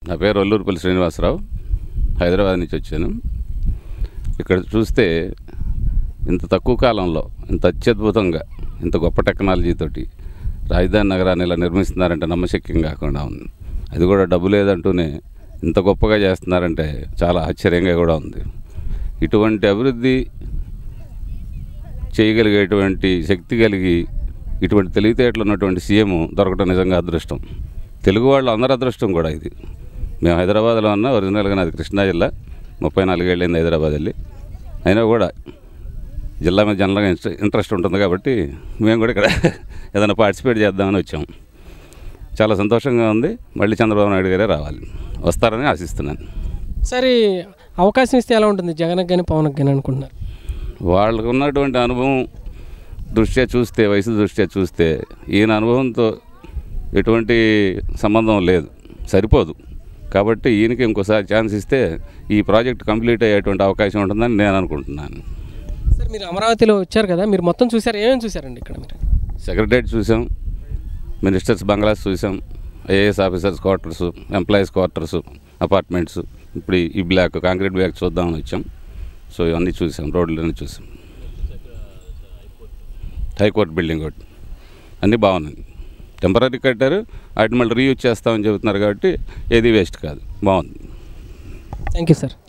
నా పేరు ఒల్లూరుపల్లి శ్రీనివాసరావు హైదరాబాద్ నుంచి వచ్చాను ఇక్కడ చూస్తే ఇంత తక్కువ కాలంలో ఇంత అత్యద్భుతంగా ఇంత గొప్ప టెక్నాలజీతోటి రాజధాని నగరాన్ని ఇలా నిర్మిస్తున్నారంటే నమ్మశక్యం కాకుండా ఉంది అది కూడా డబ్బు లేదంటూనే ఇంత గొప్పగా చేస్తున్నారంటే చాలా ఆశ్చర్యంగా కూడా ఉంది ఇటువంటి అభివృద్ధి చేయగలిగేటువంటి శక్తి కలిగి ఇటువంటి తెలివితేటలు ఉన్నటువంటి సీఎం దొరకడం నిజంగా అదృష్టం తెలుగు వాళ్ళు అందరి అదృష్టం కూడా ఇది మేము హైదరాబాద్లో ఉన్న ఒరిజినల్గా నాది కృష్ణా జిల్లా ముప్పై నాలుగేళ్ళైంది హైదరాబాద్ వెళ్ళి అయినా కూడా జిల్లా మీద జనరల్గా ఇంట్రె- ఇంట్రెస్ట్ ఉంటుంది కాబట్టి మేము కూడా ఇక్కడ ఏదైనా పార్టిసిపేట్ చేద్దామని వచ్చాం చాలా సంతోషంగా ఉంది మళ్ళీ చంద్రబాబు నాయుడు గారే రావాలి వస్తారని ఆశిస్తున్నాను సరే అవకాశం ఇస్తే ఎలా ఉంటుంది జగన్కి కానీ పవన్కి కానీ అనుకుంటున్నారు వాళ్ళకు ఉన్నటువంటి అనుభవం దృష్ట్యా చూస్తే వయసు దృష్ట్యా చూస్తే ఈయన అనుభవంతో ఎటువంటి సంబంధం లేదు సరిపోదు కాబట్టి ఈయనకి ఇంకోసారి ఛాన్స్ ఇస్తే ఈ ప్రాజెక్ట్ కంప్లీట్ అయ్యేటువంటి అవకాశం ఉంటుందని నేను అనుకుంటున్నాను సార్ మీరు అమరావతిలో వచ్చారు కదా మీరు మొత్తం చూసారు ఏమేమి చూసారండి ఇక్కడ మీరు సెక్రటరేట్ చూసాం మినిస్టర్స్ బంగ్లాస్ చూసాం IAS officers quarters employees quarters apartments ఇప్పుడు ఈ- ఈ బ్లాక్ కాంక్రీట్ బ్లాక్ చూద్దామని వచ్చాం సో ఇవన్నీ చూసాం రోడ్లన్నీ చూసాం హైకోర్టు బిల్డింగ్ ఒకటి అన్నీ బాగున్నాయి టెంపరీ కట్టారు వాటిని మళ్ళీ రీయూజ్ చేస్తామని చెబుతున్నారు కాబట్టి ఏది వేస్ట్ కాదు బాగుంది థ్యాంక్ యూ సార్